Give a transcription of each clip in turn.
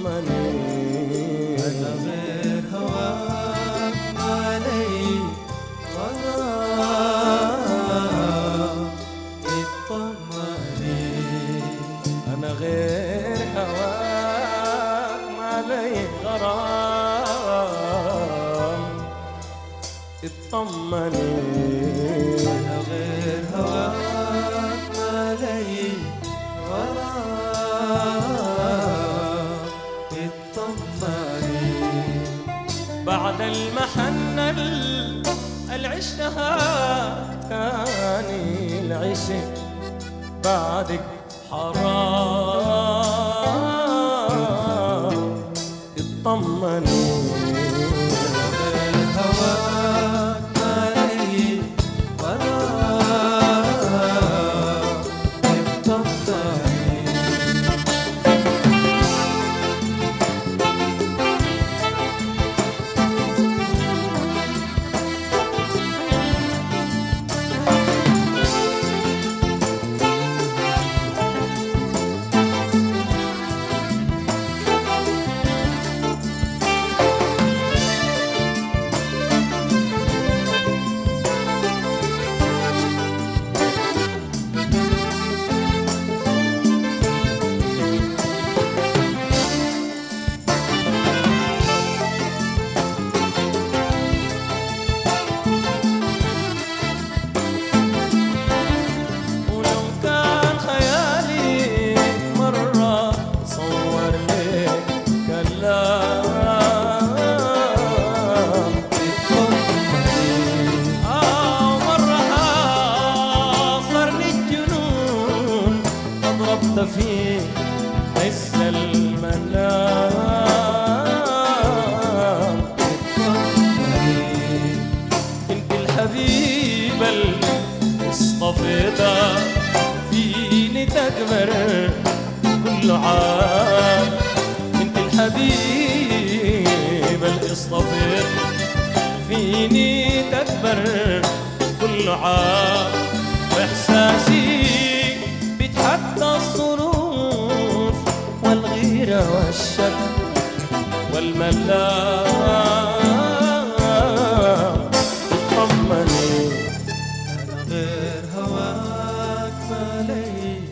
اطمني أنا غير هواك ما لي غرام اطمني انا غير هواك ما لي غرام اطمني أنا غير هواك ما لي غرام اطمني بعد المحنة اللي عشتها كان العشق بعدك حرام اطمني غير هواك ما لي غرام اطمني ولو كان خيالي مرة صور لك كلام آه مرة حاصرني الجنون أضربت فيه حس المنام انت الحبيبة اللي اصطفيتها فيني تكبر كل عام انت الحبيبة اللي اصطفيت فيني تكبر كل عام واحساسي بيتحدى الظروف والغيرة والشك والملام اطمني أنا غير هواك ما لي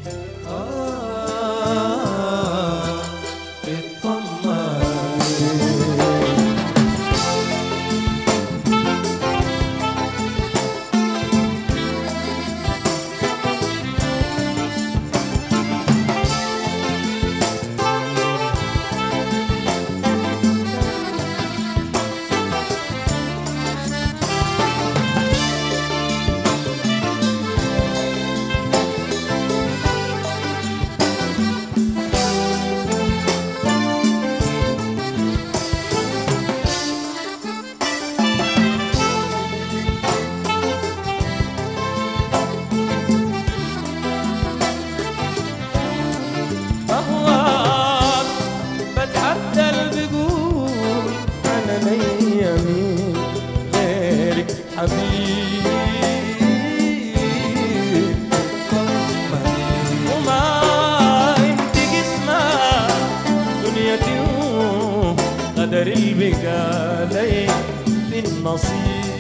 غرام اطمني أهواك بتحدى اللي بيقول أنا ليا مين غيرك حبيب وما انت جسمها دنيتي قدر البقى لي في النصيب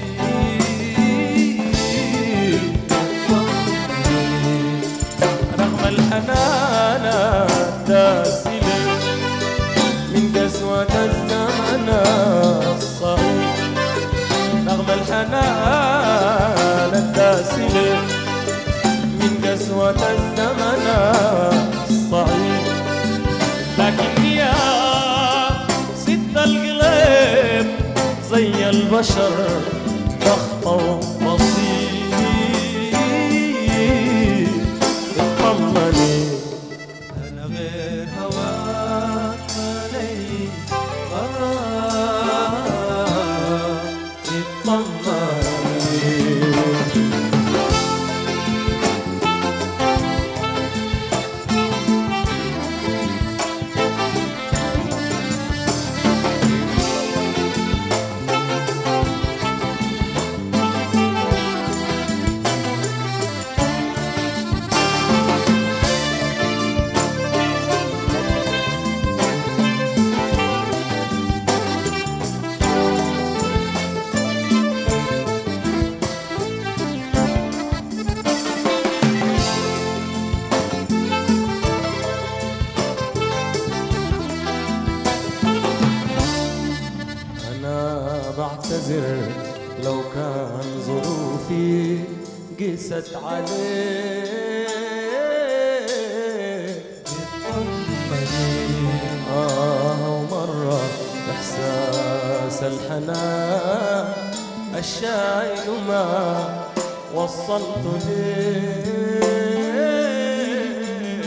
رغم الحنان الداسلة من قسوة الزمن الصعيب رغم الحنان الداسلة من قسوة الزمن الصعيب لكن يا ست القلب زي البشر ضغطة بسيط اطمني أنا غير هواك ما لي غرام اطمني اطمني بعتذر لو كان ظروفي قست عليك آه ومرة إحساس الحنان الشايل ما وصلت ليه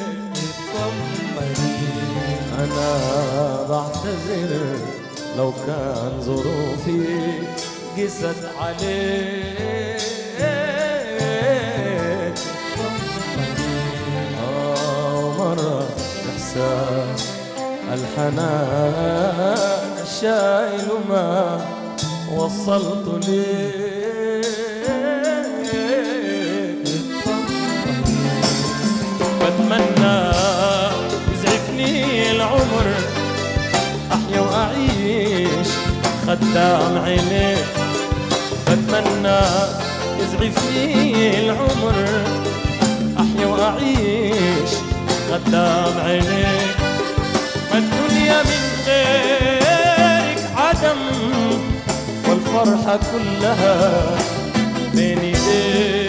أنا بعتذر لو كان ظروفي قست عليك آه مرة إحساس الحنان الشايل ما وصلت ليك بتمنى يزعفني العمر احيا واعيش خدام عينيك بتمنى يزعفني العمر احيا واعيش خدام عينيك ما الدنيا من غيرك عدم والفرحة كلها بين ايديك